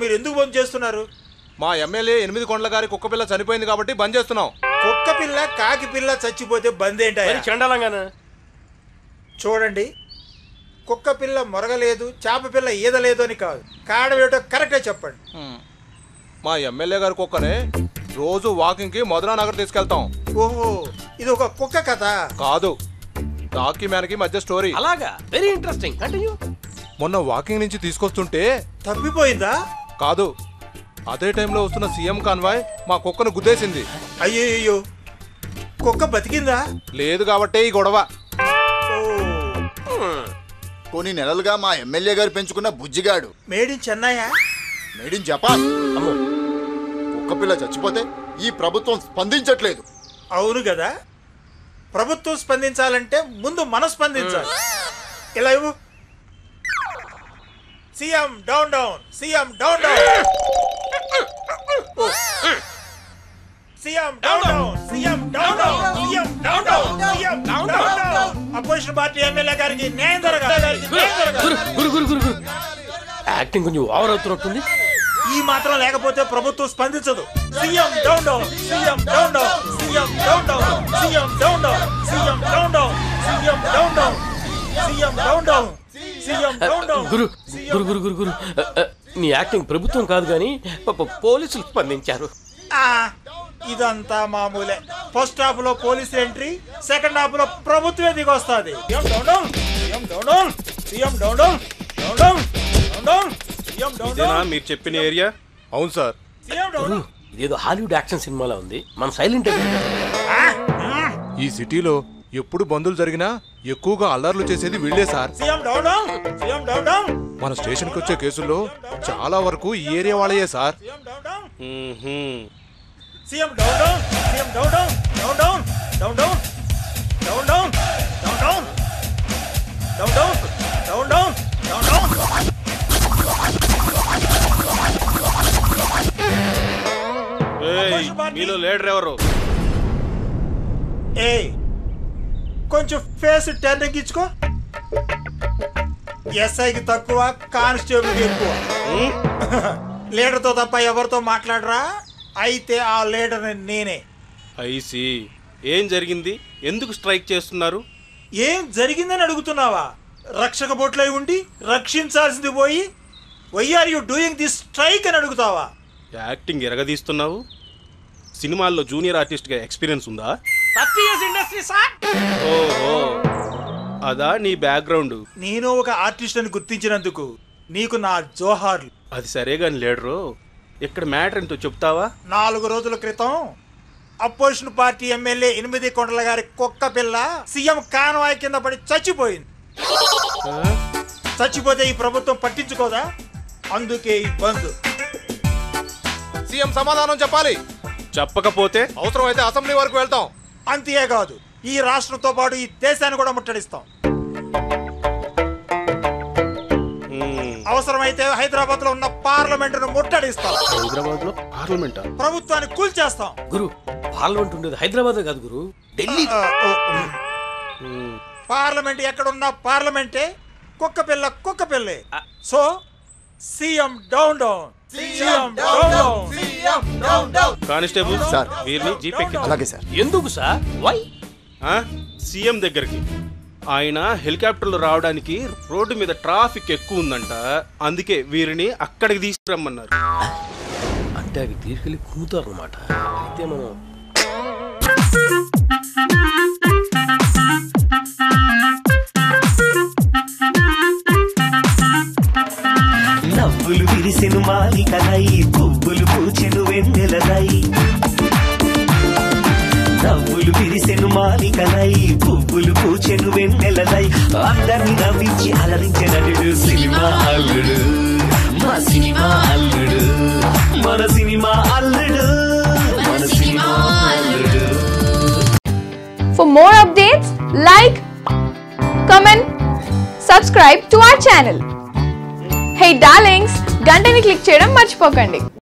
మీరు ఎందుకు బంద్ చేస్తున్నారు మా ఎమ్మెల్యే ఎనిమిది కొండల గారి కుక్క పిల్ల చనిపోయింది కాబట్టి బంద్ చేస్తున్నాం కుక్క పిల్ల కాకి పిల్ల చచ్చిపోతే బంద్ ఏంటా మరి చండాలంగానే చూడండి కుక్క పిల్ల మొరగలేదు చేప పిల్ల ఈదలేదు అని కాదు కారణం ఏమిటో కరెక్ట్గా చెప్పండి మా ఎమ్మెల్యే గారి కుక్కనే రోజు వాకింగ్ కి మధురా నగర్ తీసుకెళ్తాం ఓహో ఇది ఒక కుక్క కథ కాదు డాకి మ్యాన్కి మధ్య స్టోరీ అలాగా వెరీ ఇంట్రెస్టింగ్ కంటిన్యూ మొన్న వాకింగ్ నుంచి తీసుకొస్తుంటే తప్పిపోయిందా కాదు అదే టైంలో వస్తున్న సీఎం కాన్వాయ్ మా కుక్కను గుద్దేసింది అయ్యో కుక్క బతికిందా లేదు కాబట్టే ఈ గొడవ ఓ కొన్ని నెలలుగా మా ఎమ్మెల్యే గారు పెంచుకున్న బుజ్జిగాడు మేడ్ ఇన్ చెన్నయ్యా మేడ్ ఇన్ జపాన్ అమ్మో కుక్క పిల్ల చచ్చిపోతే ఈ ప్రభుత్వం స్పందించట్లేదు అవును కదా ప్రభుత్వం స్పందించాలంటే ముందు మనం స్పందించాలి ఇలా ఇవ్వు CM down down CM down down CM down down CM down down CM down down CM down down opposition party MLA గారికి న్యాయం జరగాలి గారికి న్యాయం జరగాలి. గురు గురు గురు గురు గురు యాక్టింగ్ కొంచెం ఓవర్ అవుతున్నట్టుంది ఈ మాత్రం లేకపోతే ప్రభుత్వం స్పందించదు CM down down CM down down CM down down CM down down CM down down CM down down CM down down CM down down గురు గురు గురు గురు గురు అ, అ, నీ యాక్టింగ్ ప్రభుత్వం కాదు కానీ పాప పోలీసులు స్పందించారు ఆ, ఇదంతా మామూలే ఫస్ట్ హాఫ్ లో పోలీస్ ఎంట్రీ సెకండ్ హాఫ్ లో ప్రభుత్వమే దిగొస్తుంది CM down down CM down down CM down down down down down down CM down down మీరు చెప్పిన ఏరియా అవును సార్ సీఎం డౌన్ గురు డౌన్ ఇదేదో హాలీవుడ్ యాక్షన్ సినిమాలో ఉంది మన సైలెంట్ ఈ సిటీలో ఎప్పుడు బందులు జరిగినా ఎక్కువగా అల్లర్లు చేసేది వీళ్ళే sir CM down down CM down down మన స్టేషన్కి వచ్చే కేసుల్లో చాలా వరకు ఈ ఏరియా వాళ్ళయే sir CM down down CM down down CM down down down down down down down down down down down down down down down down మీలో leader ఎవరు ఏ కొంచెం ఫేస్ టర్నింగ్ ఇచ్చుకో ఎస్ఐకి తక్కువ కానిస్టేబుల్కి ఎక్కువ లీడర్తో తప్ప ఎవరితో మాట్లాడరా అయితే ఆ లీడర్ నేనే ఐసి ఏం జరిగింది ఎందుకు స్ట్రైక్ చేస్తున్నారు ఏం జరిగిందని అడుగుతున్నావా రక్షక బొట్లై ఉండి రక్షించాల్సింది పోయి why are you doing this strike అని అడుగుతావా యాక్టింగ్ ఎరగదీస్తున్నావు సినిమాల్లో జూనియర్ ఆర్టిస్ట్గా ఎక్స్పీరియన్స్ ఉందా థర్టీ ఇయర్స్ ఇండస్ట్రీ సార్ ఓహో అదా నీ బ్యాక్గ్రౌండ్ నేను ఒక ఆర్టిస్ట్ అని గుర్తించినందుకు నీకు నా జోహార్లు అది సరే గాని లీడరు ఇక్కడ మ్యాటర్ ఎంతో చెప్తావా నాలుగు రోజుల క్రితం అపోజిషన్ పార్టీ ఎమ్మెల్యే ఎనిమిది కొండల గారి కుక్క పిల్ల సీఎం కాన్వాయ్ కింద పడి చచ్చిపోయింది చచ్చిపోతే ఈ ప్రభుత్వం పట్టించుకోదా అందుకే ఈ బంద్ సీఎం సమాధానం చెప్పాలి చెప్పకపోతే అవసరమైతే అసెంబ్లీ వరకు వెళ్తాం అంతేకాదు ఈ రాష్ట్రంతో పాటు ఈ దేశాన్ని కూడా ముట్టడిస్తాం మ్మ్. అవసరమైతే హైదరాబాద్ లో ఉన్న పార్లమెంట్ ను ముట్టడిస్తాం హైదరాబాద్ లో పార్లమెంటా ప్రభుత్వాన్ని కూల్చేస్తాం గురు పార్లమెంట్ ఉండేది హైదరాబాద్ కాదు గురు ఢిల్లీ ఆ, ఓ, ఉమ్. మ్మ్. పార్లమెంట్ ఎక్కడున్నా పార్లమెంటే కుక్క పిల్ల కుక్క పిల్లే so CM down down CM down down constable sir. వీరిని జీపెక్కి అలాగే సార్ ఎందుకు సార్ వై సీఎం దగ్గరికి ఆయన హెలికాప్టర్లో రావడానికి రోడ్డు మీద ట్రాఫిక్ ఎక్కువ ఉందంట అందుకే వీరిని అక్కడికి తీసుకురమ్మన్నారు అంటే అవి తీసుకెళ్ళి కూతారు అనమాట అయితే మనం నవ్వులు విరిసెను మాలికలై పువ్వులు పూచెను వెన్నెలలై నవ్వులు విరిసెను మాలికలై పువ్వులు పూచెను వెన్నెలలై అందరిని నవ్వించి అలరించిన నటుడు సినిమా అల్లుడు మా సినిమా అల్లుడు మన సినిమా అల్లుడు మన సినిమా అల్లుడు For more updates, like, comment, subscribe to our channel. Hey darlings, గంటని click చేయడం మర్చిపోకండి